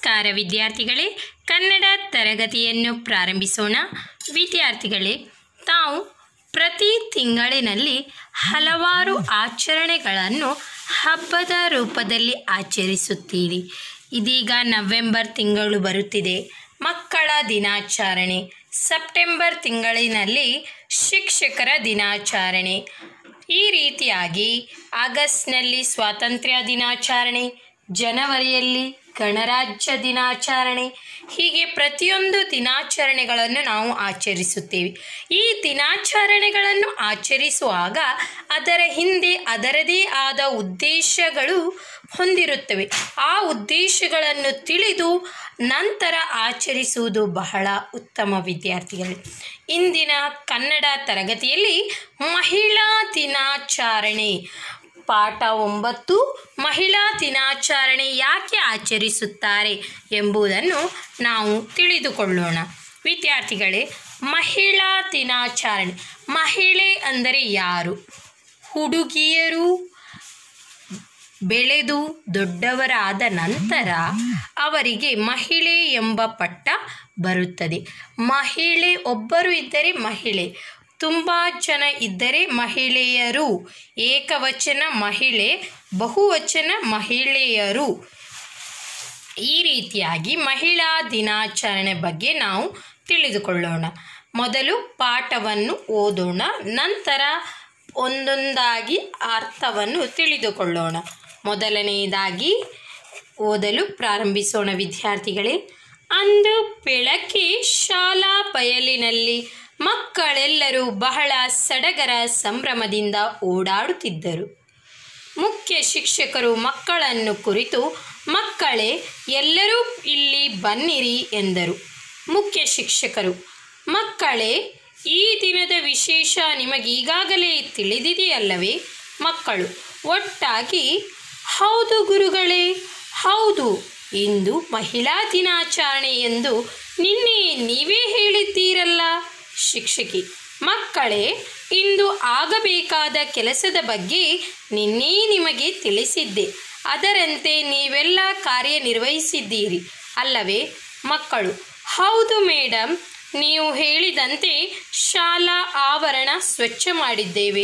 ನಮಸ್ಕಾರ ವಿದ್ಯಾರ್ಥಿಗಳೇ ಕನ್ನಡ ತರಗತಿಯನ್ನು ಪ್ರಾರಂಭಿಸೋಣ ವಿದ್ಯಾರ್ಥಿಗಳೇ ತಾವು ಪ್ರತಿ ತಿಂಗಳಿನಲ್ಲಿ ಹಲವಾರು ಆಚರಣೆಗಳನ್ನು ಹಬ್ಬದ ರೂಪದಲ್ಲಿ ಆಚರಿಸುತ್ತೀರಿ ಇದೀಗ ನವೆಂಬರ್ ತಿಂಗಳು ಬರುತ್ತಿದೆ ಮಕ್ಕಳ ದಿನಾಚರಣೆ ಸೆಪ್ಟೆಂಬರ್ ತಿಂಗಳಿನಲ್ಲಿ ಶಿಕ್ಷಕರ ದಿನಾಚರಣೆ ಈ ರೀತಿಯಾಗಿ ಆಗಸ್ಟ್ನಲ್ಲಿ ಸ್ವಾತಂತ್ರ್ಯ ದಿನಾಚರಣೆ ಜನವರಿಯಲ್ಲಿ ಗಣರಾಜ್ಯ ದಿನಾಚರಣೆ ಹೀಗೆ ಪ್ರತಿಯೊಂದು ದಿನಾಚರಣೆಗಳನ್ನು ನಾವು ಆಚರಿಸುತ್ತೇವೆ ಈ ದಿನಾಚರಣೆಗಳನ್ನು ಆಚರಿಸುವಾಗ ಅದರ ಹಿಂದೆ ಅದರದೇ ಆದ ಉದ್ದೇಶಗಳು ಹೊಂದಿರುತ್ತವೆ ಆ ಉದ್ದೇಶಗಳನ್ನು ತಿಳಿದು ನಂತರ ಆಚರಿಸುವುದು ಬಹಳ ಉತ್ತಮ ವಿದ್ಯಾರ್ಥಿಗಳು ಇಂದಿನ ಕನ್ನಡ ತರಗತಿಯಲ್ಲಿ ಮಹಿಳಾ ದಿನಾಚರಣೆ ಪಾಠ ಒಂಬತ್ತು ಮಹಿಳಾ ದಿನಾಚರಣೆ ಯಾಕೆ ಆಚರಿಸುತ್ತಾರೆ ಎಂಬುದನ್ನು ನಾವು ತಿಳಿದುಕೊಳ್ಳೋಣ ವಿದ್ಯಾರ್ಥಿಗಳೇ ಮಹಿಳಾ ದಿನಾಚರಣೆ ಮಹಿಳೆ ಅಂದರೆ ಯಾರು ಹುಡುಗಿಯರು ಬೆಳೆದು ದೊಡ್ಡವರಾದ ನಂತರ ಅವರಿಗೆ ಮಹಿಳೆ ಎಂಬ ಪಟ್ಟ ಬರುತ್ತದೆ ಮಹಿಳೆ ಒಬ್ಬರು ಇದ್ದರೆ ಮಹಿಳೆ ತುಂಬ ಜನ ಇದ್ದರೆ ಮಹಿಳೆಯರು ಏಕವಚನ ಮಹಿಳೆ ಬಹುವಚನ ಮಹಿಳೆಯರು ಈ ರೀತಿಯಾಗಿ ಮಹಿಳಾ ದಿನಾಚರಣೆ ಬಗ್ಗೆ ನಾವು ತಿಳಿದುಕೊಳ್ಳೋಣ ಮೊದಲು ಪಾಠವನ್ನು ಓದೋಣ ನಂತರ ಒಂದೊಂದಾಗಿ ಅರ್ಥವನ್ನು ತಿಳಿದುಕೊಳ್ಳೋಣ ಮೊದಲನೆಯದಾಗಿ ಓದಲು ಪ್ರಾರಂಭಿಸೋಣ ವಿದ್ಯಾರ್ಥಿಗಳೇ ಅಂದು ಬೆಳಗ್ಗೆ ಶಾಲಾ ಬಯಲಿನಲ್ಲಿ ಮಕ್ಕಳೆಲ್ಲರೂ ಬಹಳ ಸಡಗರ ಸಂಭ್ರಮದಿಂದ ಓಡಾಡುತ್ತಿದ್ದರು ಮುಖ್ಯ ಶಿಕ್ಷಕರು ಮಕ್ಕಳನ್ನು ಕುರಿತು ಮಕ್ಕಳೇ ಎಲ್ಲರೂ ಇಲ್ಲಿ ಬನ್ನಿರಿ ಎಂದರು ಮುಖ್ಯ ಶಿಕ್ಷಕರು ಮಕ್ಕಳೇ ಈ ದಿನದ ವಿಶೇಷ ನಿಮಗೀಗಾಗಲೇ ತಿಳಿದಿದೆಯಲ್ಲವೇ ಮಕ್ಕಳು ಒಟ್ಟಾಗಿ ಹೌದು ಗುರುಗಳೇ ಹೌದು ಇಂದು ಮಹಿಳಾ ದಿನಾಚರಣೆ ಎಂದು ನಿನ್ನೆ ನೀವೇ ಹೇಳಿದ್ದೀರಲ್ಲ ಶಿಕ್ಷಕಿ ಮಕ್ಕಳೇ ಇಂದು ಆಗಬೇಕಾದ ಕೆಲಸದ ಬಗ್ಗೆ ನಿನ್ನೆ ನಿಮಗೆ ತಿಳಿಸಿದ್ದೆ ಅದರಂತೆ ನೀವೆಲ್ಲ ಕಾರ್ಯನಿರ್ವಹಿಸಿದ್ದೀರಿ ಅಲ್ಲವೇ ಮಕ್ಕಳು ಹೌದು ಮೇಡಮ್ ನೀವು ಹೇಳಿದಂತೆ ಶಾಲಾ ಆವರಣ ಸ್ವಚ್ಛ ಮಾಡಿದ್ದೇವೆ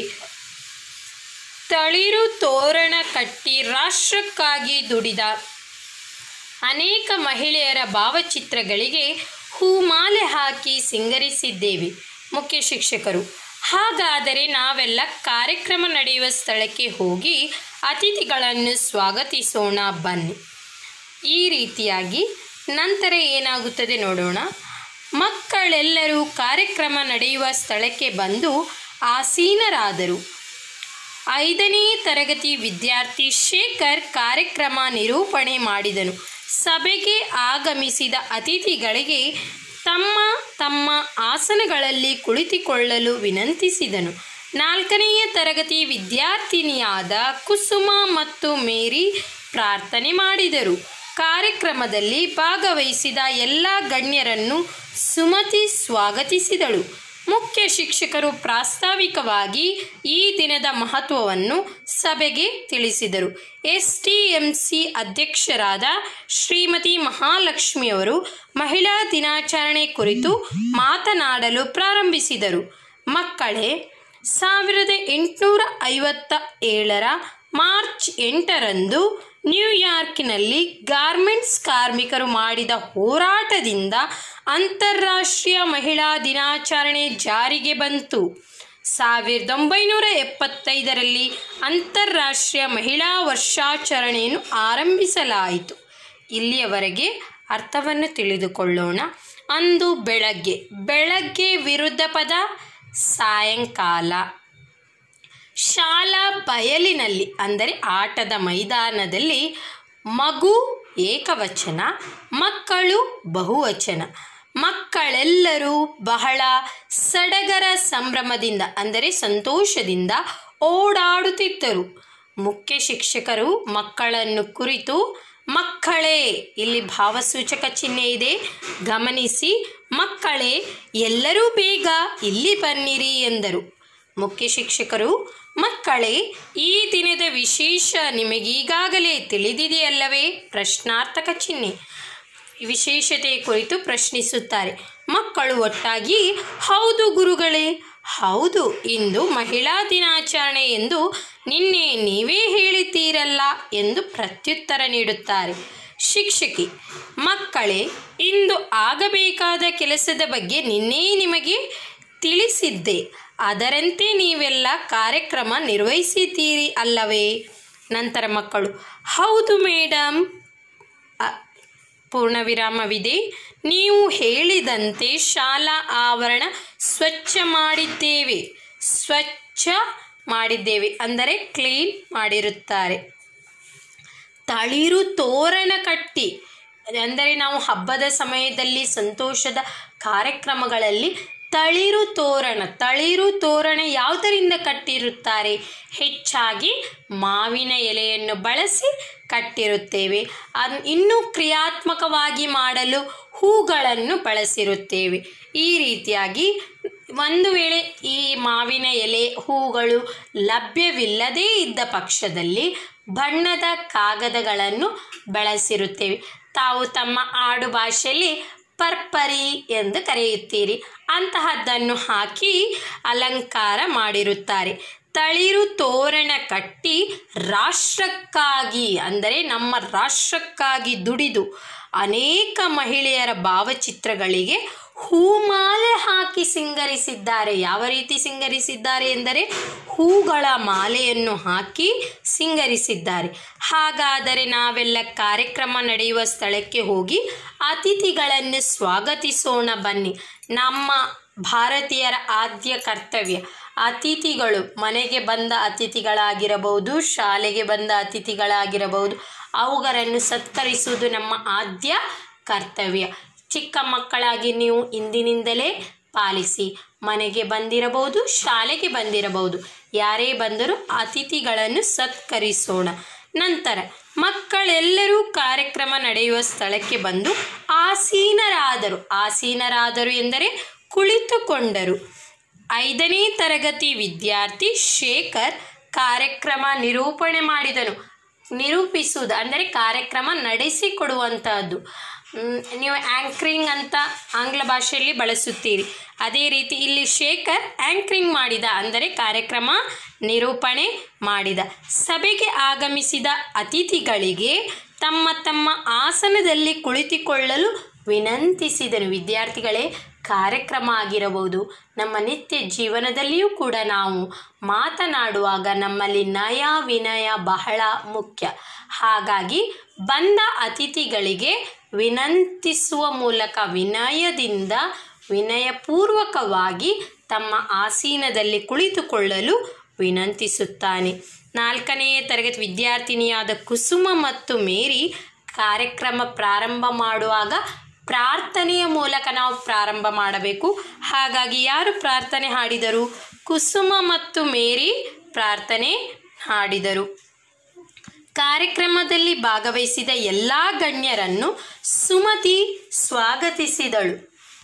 ತಳಿರು ತೋರಣ ಕಟ್ಟಿ ರಾಷ್ಟ್ರಕ್ಕಾಗಿ ದುಡಿದ ಅನೇಕ ಮಹಿಳೆಯರ ಭಾವಚಿತ್ರಗಳಿಗೆ ಹೂಮಾಲೆ ಹಾಕಿ ಸಿಂಗರಿಸಿದ್ದೇವೆ ಮುಖ್ಯ ಶಿಕ್ಷಕರು ಹಾಗಾದರೆ ನಾವೆಲ್ಲ ಕಾರ್ಯಕ್ರಮ ನಡೆಯುವ ಸ್ಥಳಕ್ಕೆ ಹೋಗಿ ಅತಿಥಿಗಳನ್ನು ಸ್ವಾಗತಿಸೋಣ ಬನ್ನಿ ಈ ರೀತಿಯಾಗಿ ನಂತರ ಏನಾಗುತ್ತದೆ ನೋಡೋಣ ಮಕ್ಕಳೆಲ್ಲರೂ ಕಾರ್ಯಕ್ರಮ ನಡೆಯುವ ಸ್ಥಳಕ್ಕೆ ಬಂದು ಆಸೀನರಾದರು ಐದನೇ ತರಗತಿ ವಿದ್ಯಾರ್ಥಿ ಶೇಖರ್ ಕಾರ್ಯಕ್ರಮ ನಿರೂಪಣೆ ಮಾಡಿದನು ಸಭೆಗೆ ಆಗಮಿಸಿದ ಅತಿಥಿಗಳಿಗೆ ತಮ್ಮ ತಮ್ಮ ಆಸನಗಳಲ್ಲಿ ಕುಳಿತುಕೊಳ್ಳಲು ವಿನಂತಿಸಿದನು ನಾಲ್ಕನೆಯ ತರಗತಿ ವಿದ್ಯಾರ್ಥಿನಿಯಾದ ಕುಸುಮ ಮತ್ತು ಮೇರಿ ಪ್ರಾರ್ಥನೆ ಮಾಡಿದರು ಕಾರ್ಯಕ್ರಮದಲ್ಲಿ ಭಾಗವಹಿಸಿದ ಎಲ್ಲ ಗಣ್ಯರನ್ನು ಸುಮತಿ ಸ್ವಾಗತಿಸಿದಳು ಮುಖ್ಯ ಶಿಕ್ಷಕರು ಪ್ರಾಸ್ತಾವಿಕವಾಗಿ ಈ ದಿನದ ಮಹತ್ವವನ್ನು ಸಭೆಗೆ ತಿಳಿಸಿದರು ಎಸ್ ಟಿ ಎಂ ಸಿ ಅಧ್ಯಕ್ಷರಾದ ಶ್ರೀಮತಿ ಮಹಾಲಕ್ಷ್ಮಿಯವರು ಮಹಿಳಾ ದಿನಾಚರಣೆ ಕುರಿತು ಮಾತನಾಡಲು ಪ್ರಾರಂಭಿಸಿದರು ಮಕ್ಕಳೇ ಸಾವಿರದ ಎಂಟುನೂರ ಐವತ್ತ ಏಳರ ಮಾರ್ಚ್ ಎಂಟರಂದು ನ್ಯೂಯಾರ್ಕ್ನಲ್ಲಿ ಗಾರ್ಮೆಂಟ್ಸ್ ಕಾರ್ಮಿಕರು ಮಾಡಿದ ಹೋರಾಟದಿಂದ ಅಂತಾರಾಷ್ಟ್ರೀಯ ಮಹಿಳಾ ದಿನಾಚರಣೆ ಜಾರಿಗೆ ಬಂತು ಸಾವಿರದ ಒಂಬೈನೂರ ಎಪ್ಪತ್ತೈದರಲ್ಲಿ ಅಂತಾರಾಷ್ಟ್ರೀಯ ಮಹಿಳಾ ವರ್ಷಾಚರಣೆಯನ್ನು ಆರಂಭಿಸಲಾಯಿತು ಇಲ್ಲಿಯವರೆಗೆ ಅರ್ಥವನ್ನು ತಿಳಿದುಕೊಳ್ಳೋಣ ಅಂದು ಬೆಳಗ್ಗೆ ಬೆಳಗ್ಗೆ ವಿರುದ್ಧ ಪದ ಸಾಯಂಕಾಲ ಶಾಲಾ ಬಯಲಿನಲ್ಲಿ ಅಂದರೆ ಆಟದ ಮೈದಾನದಲ್ಲಿ ಮಗು ಏಕವಚನ ಮಕ್ಕಳು ಬಹುವಚನ ಮಕ್ಕಳೆಲ್ಲರೂ ಬಹಳ ಸಡಗರ ಸಂಭ್ರಮದಿಂದ ಅಂದರೆ ಸಂತೋಷದಿಂದ ಓಡಾಡುತ್ತಿದ್ದರು ಮುಖ್ಯ ಶಿಕ್ಷಕರು ಮಕ್ಕಳನ್ನು ಕುರಿತು ಮಕ್ಕಳೇ ಇಲ್ಲಿ ಭಾವಸೂಚಕ ಚಿಹ್ನೆ ಇದೆ ಗಮನಿಸಿ ಮಕ್ಕಳೇ ಎಲ್ಲರೂ ಬೇಗ ಇಲ್ಲಿ ಬನ್ನಿರಿ ಎಂದರು ಮುಖ್ಯ ಶಿಕ್ಷಕರು ಮಕ್ಕಳೇ ಈ ದಿನದ ವಿಶೇಷ ನಿಮಗೀಗಾಗಲೇ ತಿಳಿದಿದೆಯಲ್ಲವೇ ಪ್ರಶ್ನಾರ್ಥಕ ಚಿಹ್ನೆ ವಿಶೇಷತೆಯ ಕುರಿತು ಪ್ರಶ್ನಿಸುತ್ತಾರೆ ಮಕ್ಕಳು ಒಟ್ಟಾಗಿ ಹೌದು ಗುರುಗಳೇ ಹೌದು ಇಂದು ಮಹಿಳಾ ದಿನಾಚರಣೆ ಎಂದು ನಿನ್ನೆ ನೀವೇ ಹೇಳಿದ್ದೀರಲ್ಲ ಎಂದು ಪ್ರತ್ಯುತ್ತರ ನೀಡುತ್ತಾರೆ ಶಿಕ್ಷಕಿ ಮಕ್ಕಳೇ ಇಂದು ಆಗಬೇಕಾದ ಕೆಲಸದ ಬಗ್ಗೆ ನಿನ್ನೆ ನಿಮಗೆ ತಿಳಿಸಿದ್ದೆ ಅದರಂತೆ ನೀವೆಲ್ಲ ಕಾರ್ಯಕ್ರಮ ನಿರ್ವಹಿಸಿದ್ದೀರಿ ಅಲ್ಲವೇ ನಂತರ ಮಕ್ಕಳು ಹೌದು ಮೇಡಮ್ ಅ- ಪೂರ್ಣವಿರಾಮವಿದೆ ನೀವು ಹೇಳಿದಂತೆ ಶಾಲಾ ಆವರಣ ಸ್ವಚ್ಛ ಮಾಡಿದ್ದೇವೆ ಸ್ವಚ್ಛ ಮಾಡಿದ್ದೇವೆ ಅಂದರೆ ಕ್ಲೀನ್ ಮಾಡಿರುತ್ತಾರೆ ತಳಿರು ತೋರಣ ಕಟ್ಟಿ ಅಂದರೆ ನಾವು ಹಬ್ಬದ ಸಮಯದಲ್ಲಿ ಸಂತೋಷದ ಕಾರ್ಯಕ್ರಮಗಳಲ್ಲಿ ತಳಿರು ತೋರಣ ತಳಿರು ತೋರಣ ಯಾವುದರಿಂದ ಕಟ್ಟಿರುತ್ತಾರೆ ಹೆಚ್ಚಾಗಿ ಮಾವಿನ ಎಲೆಯನ್ನು ಬಳಸಿ ಕಟ್ಟಿರುತ್ತೇವೆ ಅನ್ ಇನ್ನೂ ಕ್ರಿಯಾತ್ಮಕವಾಗಿ ಮಾಡಲು ಹೂಗಳನ್ನು ಬಳಸಿರುತ್ತೇವೆ ಈ ರೀತಿಯಾಗಿ ಒಂದು ವೇಳೆ ಈ ಮಾವಿನ ಎಲೆ ಹೂಗಳು ಲಭ್ಯವಿಲ್ಲದೇ ಇದ್ದ ಪಕ್ಷದಲ್ಲಿ ಬಣ್ಣದ ಕಾಗದಗಳನ್ನು ಬಳಸಿರುತ್ತೇವೆ ತಾವು ತಮ್ಮ ಆಡು ಭಾಷೆಯಲ್ಲಿ ಪರ್ಪರಿ ಎಂದು ಕರೆಯುತ್ತೀರಿ ಅಂತಹದ್ದನ್ನು ಹಾಕಿ ಅಲಂಕಾರ ಮಾಡಿರುತ್ತಾರೆ ತಳಿರು ತೋರಣ ಕಟ್ಟಿ ರಾಷ್ಟ್ರಕ್ಕಾಗಿ ಅಂದರೆ ನಮ್ಮ ರಾಷ್ಟ್ರಕ್ಕಾಗಿ ದುಡಿದು ಅನೇಕ ಮಹಿಳೆಯರ ಭಾವಚಿತ್ರಗಳಿಗೆ ಹೂಮಾಲೆ ಹಾಕಿ ಸಿಂಗರಿಸಿದ್ದಾರೆ ಯಾವ ರೀತಿ ಸಿಂಗರಿಸಿದ್ದಾರೆ ಎಂದರೆ ಹೂಗಳ ಮಾಲೆಯನ್ನು ಹಾಕಿ ಸಿಂಗರಿಸಿದ್ದಾರೆ ಹಾಗಾದರೆ ನಾವೆಲ್ಲ ಕಾರ್ಯಕ್ರಮ ನಡೆಯುವ ಸ್ಥಳಕ್ಕೆ ಹೋಗಿ ಅತಿಥಿಗಳನ್ನು ಸ್ವಾಗತಿಸೋಣ ಬನ್ನಿ ನಮ್ಮ ಭಾರತೀಯರ ಆದ್ಯ ಕರ್ತವ್ಯ ಅತಿಥಿಗಳು ಮನೆಗೆ ಬಂದ ಅತಿಥಿಗಳಾಗಿರಬಹುದು ಶಾಲೆಗೆ ಬಂದ ಅತಿಥಿಗಳಾಗಿರಬಹುದು ಅವುಗಳನ್ನು ಸತ್ಕರಿಸುವುದು ನಮ್ಮ ಆದ್ಯ ಕರ್ತವ್ಯ ಚಿಕ್ಕ ಮಕ್ಕಳಾಗಿ ನೀವು ಇಂದಿನಿಂದಲೇ ಪಾಲಿಸಿ ಮನೆಗೆ ಬಂದಿರಬಹುದು ಶಾಲೆಗೆ ಬಂದಿರಬಹುದು ಯಾರೇ ಬಂದರೂ ಅತಿಥಿಗಳನ್ನು ಸತ್ಕರಿಸೋಣ ನಂತರ ಮಕ್ಕಳೆಲ್ಲರೂ ಕಾರ್ಯಕ್ರಮ ನಡೆಯುವ ಸ್ಥಳಕ್ಕೆ ಬಂದು ಆಸೀನರಾದರು ಆಸೀನರಾದರು ಎಂದರೆ ಕುಳಿತುಕೊಂಡರು ಐದನೇ ತರಗತಿ ವಿದ್ಯಾರ್ಥಿ ಶೇಖರ್ ಕಾರ್ಯಕ್ರಮ ನಿರೂಪಣೆ ಮಾಡಿದನು ನಿರೂಪಿಸುವುದು ಅಂದರೆ ಕಾರ್ಯಕ್ರಮ ನಡೆಸಿಕೊಡುವಂತಹದ್ದು ಮ್, ನೀವು ಆ್ಯಂಕ್ರಿಂಗ್ ಅಂತ ಆಂಗ್ಲ ಭಾಷೆಯಲ್ಲಿ ಬಳಸುತ್ತೀರಿ ಅದೇ ರೀತಿ ಇಲ್ಲಿ ಶೇಖರ್ ಆ್ಯಂಕ್ರಿಂಗ್ ಮಾಡಿದ ಅಂದರೆ ಕಾರ್ಯಕ್ರಮ ನಿರೂಪಣೆ ಮಾಡಿದ ಸಭೆಗೆ ಆಗಮಿಸಿದ ಅತಿಥಿಗಳಿಗೆ ತಮ್ಮ ತಮ್ಮ ಆಸನದಲ್ಲಿ ಕುಳಿತುಕೊಳ್ಳಲು ವಿನಂತಿಸಿದನು ವಿದ್ಯಾರ್ಥಿಗಳೇ ಕಾರ್ಯಕ್ರಮ ಆಗಿರಬಹುದು ನಮ್ಮ ನಿತ್ಯ ಜೀವನದಲ್ಲಿಯೂ ಕೂಡ ನಾವು ಮಾತನಾಡುವಾಗ ನಮ್ಮಲ್ಲಿ ನಯ ವಿನಯ ಬಹಳ ಮುಖ್ಯ ಹಾಗಾಗಿ ಬಂದ ಅತಿಥಿಗಳಿಗೆ ವಿನಂತಿಸುವ ಮೂಲಕ ವಿನಯದಿಂದ ವಿನಯಪೂರ್ವಕವಾಗಿ ತಮ್ಮ ಆಸೀನದಲ್ಲಿ ಕುಳಿತುಕೊಳ್ಳಲು ವಿನಂತಿಸುತ್ತಾನೆ ನಾಲ್ಕನೆಯ ತರಗತಿ ವಿದ್ಯಾರ್ಥಿನಿಯಾದ ಕುಸುಮ ಮತ್ತು ಮೇರಿ ಕಾರ್ಯಕ್ರಮ ಪ್ರಾರಂಭ ಮಾಡುವಾಗ ಪ್ರಾರ್ಥನೆಯ ಮೂಲಕ ನಾವು ಪ್ರಾರಂಭ ಮಾಡಬೇಕು ಹಾಗಾಗಿ ಯಾರು ಪ್ರಾರ್ಥನೆ ಹಾಡಿದರು ಕುಸುಮ ಮತ್ತು ಮೇರಿ ಪ್ರಾರ್ಥನೆ ಹಾಡಿದರು ಕಾರ್ಯಕ್ರಮದಲ್ಲಿ ಭಾಗವಹಿಸಿದ ಎಲ್ಲ ಗಣ್ಯರನ್ನು ಸುಮತಿ ಸ್ವಾಗತಿಸಿದಳು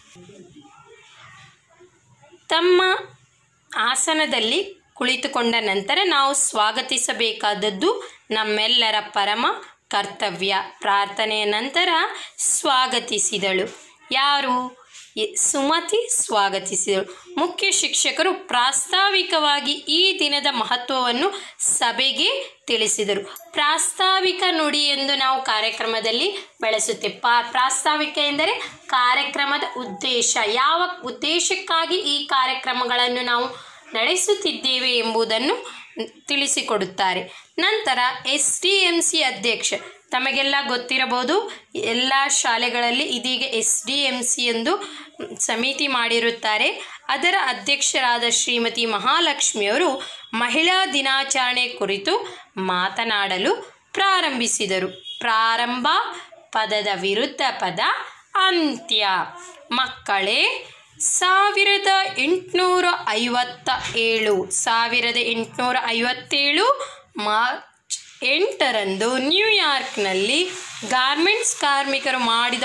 ತಮ್ಮ ಆಸನದಲ್ಲಿ ಕುಳಿತುಕೊಂಡ ನಂತರ ನಾವು ಸ್ವಾಗತಿಸಬೇಕಾದದ್ದು ನಮ್ಮೆಲ್ಲರ ಪರಮ ಕರ್ತವ್ಯ ಪ್ರಾರ್ಥನೆಯ ನಂತರ ಸ್ವಾಗತಿಸಿದಳು ಯಾರು ಎ- ಸುಮತಿ ಸ್ವಾಗತಿಸಿದಳು ಮುಖ್ಯ ಶಿಕ್ಷಕರು ಪ್ರಾಸ್ತಾವಿಕವಾಗಿ ಈ ದಿನದ ಮಹತ್ವವನ್ನು ಸಭೆಗೆ ತಿಳಿಸಿದರು ಪ್ರಾಸ್ತಾವಿಕ ನುಡಿ ಎಂದು ನಾವು ಕಾರ್ಯಕ್ರಮದಲ್ಲಿ ಬಳಸುತ್ತೇವೆ ಪಾ ಪ್ರಾಸ್ತಾವಿಕ ಎಂದರೆ ಕಾರ್ಯಕ್ರಮದ ಉದ್ದೇಶ ಯಾವ ಉದ್ದೇಶಕ್ಕಾಗಿ ಈ ಕಾರ್ಯಕ್ರಮಗಳನ್ನು ನಾವು ನಡೆಸುತ್ತಿದ್ದೇವೆ ಎಂಬುದನ್ನು ತಿಳಿಸಿಕೊಡುತ್ತಾರೆ ನಂತರ ಎಸ್ ಡಿ ಎಮ್ ಸಿ ಅಧ್ಯಕ್ಷ ತಮಗೆಲ್ಲ ಗೊತ್ತಿರಬಹುದು ಎಲ್ಲ ಶಾಲೆಗಳಲ್ಲಿ ಇದೀಗ ಎಸ್ ಡಿ ಎಮ್ ಸಿ ಎಂದು ಸಮಿತಿ ಮಾಡಿರುತ್ತಾರೆ ಅದರ ಅಧ್ಯಕ್ಷರಾದ ಶ್ರೀಮತಿ ಮಹಾಲಕ್ಷ್ಮಿಯವರು ಮಹಿಳಾ ದಿನಾಚರಣೆ ಕುರಿತು ಮಾತನಾಡಲು ಪ್ರಾರಂಭಿಸಿದರು ಪ್ರಾರಂಭ ಪದದ ವಿರುದ್ಧ ಪದ ಅಂತ್ಯ ಮಕ್ಕಳೇ ಸಾವಿರದ ಎಂಟುನೂರ ಐವತ್ತ ಏಳು ಸಾವಿರದ ಎಂಟುನೂರ ಐವತ್ತೇಳು ಮಾರ್ಚ್ ಎಂಟರಂದು ನ್ಯೂಯಾರ್ಕ್ನಲ್ಲಿ ಗಾರ್ಮೆಂಟ್ಸ್ ಕಾರ್ಮಿಕರು ಮಾಡಿದ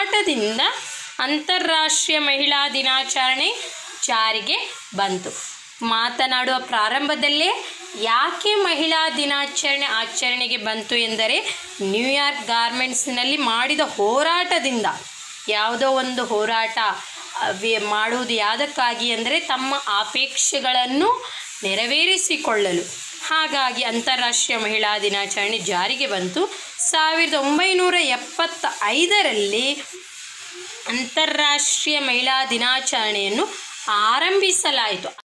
ಹೋರಾಟದಿಂದ ಅಂತಾರಾಷ್ಟ್ರೀಯ ಮಹಿಳಾ ದಿನಾಚರಣೆ ಜಾರಿಗೆ ಬಂತು ಮಾತನಾಡುವ ಪ್ರಾರಂಭದಲ್ಲೇ ಯಾಕೆ ಮಹಿಳಾ ದಿನಾಚರಣೆ ಆಚರಣೆಗೆ ಬಂತು ಎಂದರೆ ನ್ಯೂಯಾರ್ಕ್ ಗಾರ್ಮೆಂಟ್ಸ್ನಲ್ಲಿ ಮಾಡಿದ ಹೋರಾಟದಿಂದ ಯಾವುದೋ ಒಂದು ಹೋರಾಟ ಅವೇ ಮಾಡುವುದು ಯಾವುದಕ್ಕಾಗಿ ಅಂದರೆ ತಮ್ಮ ಅಪೇಕ್ಷೆಗಳನ್ನು ನೆರವೇರಿಸಿಕೊಳ್ಳಲು ಹಾಗಾಗಿ ಅಂತಾರಾಷ್ಟ್ರೀಯ ಮಹಿಳಾ ದಿನಾಚರಣೆ ಜಾರಿಗೆ ಬಂತು ಸಾವಿರದ ಒಂಬೈನೂರ ಎಪ್ಪತ್ತ ಐದರಲ್ಲಿ ಅಂತಾರಾಷ್ಟ್ರೀಯ ಮಹಿಳಾ ದಿನಾಚರಣೆಯನ್ನು ಆರಂಭಿಸಲಾಯಿತು